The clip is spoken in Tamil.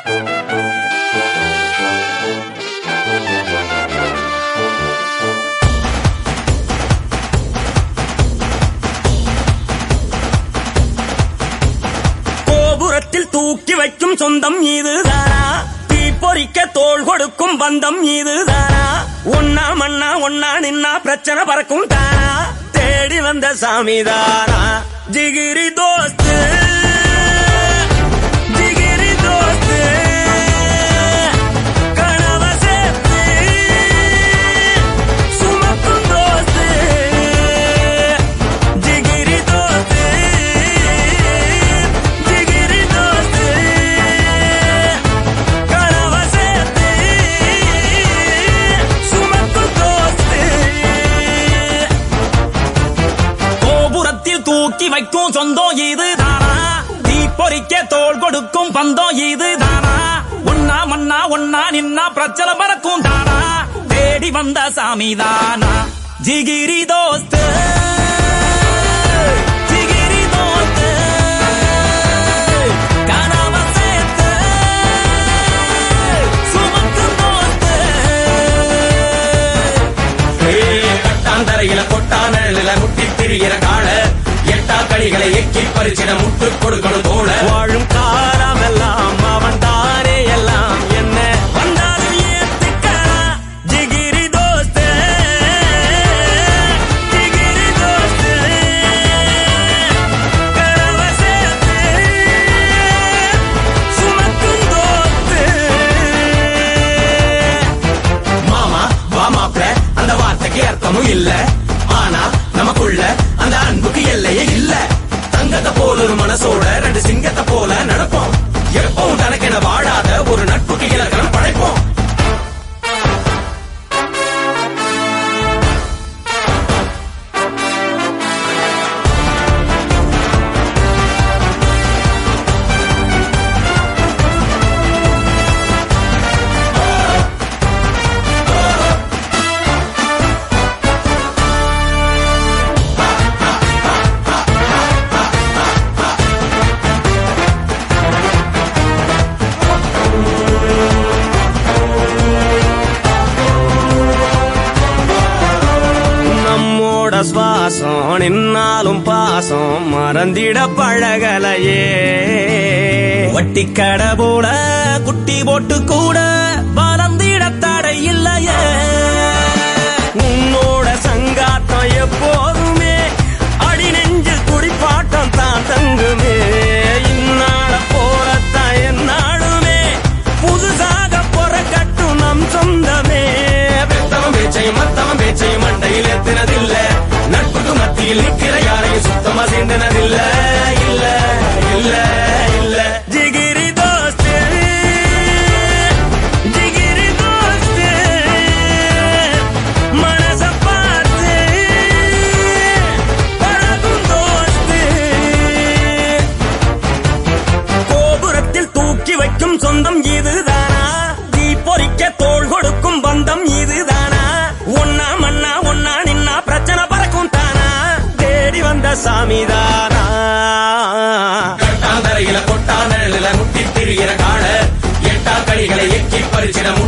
கோபுரத்தில் தூக்கி வைக்கும் சொந்தம் இதுதானா தீப்பொறிக்க தோள் கொடுக்கும் பந்தம் இதுதானா ஒன்னா மண்ணா ஒன்னா நின்னா பிரச்சனை பறக்கும் தானா தேடி வந்த சாமிதானா ஜிகிரி தோஸ்து ஜிகிரி தோஸ்து கனவ சேர்த்து சுமக்கும் தோஸ்து ஜிகிரி தோஸ்து ஜிகிரி தோஸ்து கனவ சேர்த்து சுமக்கும் தோஸ்து கோபுரத்தில் தூக்கி வைக்கும் சொந்தம் இதுதானா தீப்பொறிக்க தோள் கொடுக்கும் பந்தம் இதுதானா ஒன்னா மண்ணா ஒன்னா நின்னா பிரச்சனை பறக்கும் தானா தேடி வந்த சாமி தானா ஜிகிரி தோஸ்து ஜிகிரி தோஸ்து கனவ சேர்த்து சுமக்கும் தோஸ்து கட்டாந்தரையில கொட்டானல முட்டி திரிகிற கால எட்டா களிகளை எக்கி பறிச்சிட முட்டு கொடுக்கணும் தோழ வாழும் காலமெல்லாம் அவன் தானே எல்லாம் என்ன வந்தாலும் ஏத்துக்கலாம் ஜிகிரி தோஸ்து ஜிகிரி தோஸ்து கனவ சேர்த்து சுமக்கும் தோஸ்து மாமா வா மாப்ள அந்த வார்த்தைக்கு அர்த்தமும் இல்ல ஆனா நமக்குள்ள அந்த அன்புக்கு எல்லையே இல்ல தங்கத்தை போல ஒரு மனசோட ரெண்டு சிங்கத்தை போல நடப்போம் எப்பவும் தனக்கென வாழாத ஒரு நட்புக்கு இலக்கணம் படைப்போம் நம்மோட சுவாசம் நின்னாலும் பாசம் மறந்திட பழகலையே வட்டி கடை போல குட்டி போட்டு கூட வளர்ந்திட தடை இல்லையே உன்னோட சங்காத்தம் எப்போதுமே அடி நெஞ்சில் குடிப்பாட்டம் தான் தங்குமே இந்நாட போறத்தான் என்னாடுமே புதுசாக பொறக்கட்டும் நம் சொந்தமே பெத்தவன் பேச்சையும் மத்தவன் பேச்சையும் மண்டையில் எத்தினதில்ல நட்புக்கு மத்தியில் நிக்கிற யாரையும் சுத்தமா சேர்ந்தனதில்ல இல்ல இல்ல இல்ல ஜிகிரி தோஸ்து ஜிகிரி தோஸ்து மனச பார்த்து பழகும் தோஸ்து கோபுரத்தில் தூக்கி வைக்கும் சொந்தம் இதுதானா தீ பொறிக்க தோள் கொடுக்கும் பந்தம் இதுதானா ஒன்னா மண்ணா ஒன்னா நின்னா பிரச்சனை பறக்கும் தானா தேடி வந்த சாமிதானா கட்டாந்தரையில கொட்டானல முட்டி திரிகிற கால எட்டா களிகளை எக்கி பறிச்சிட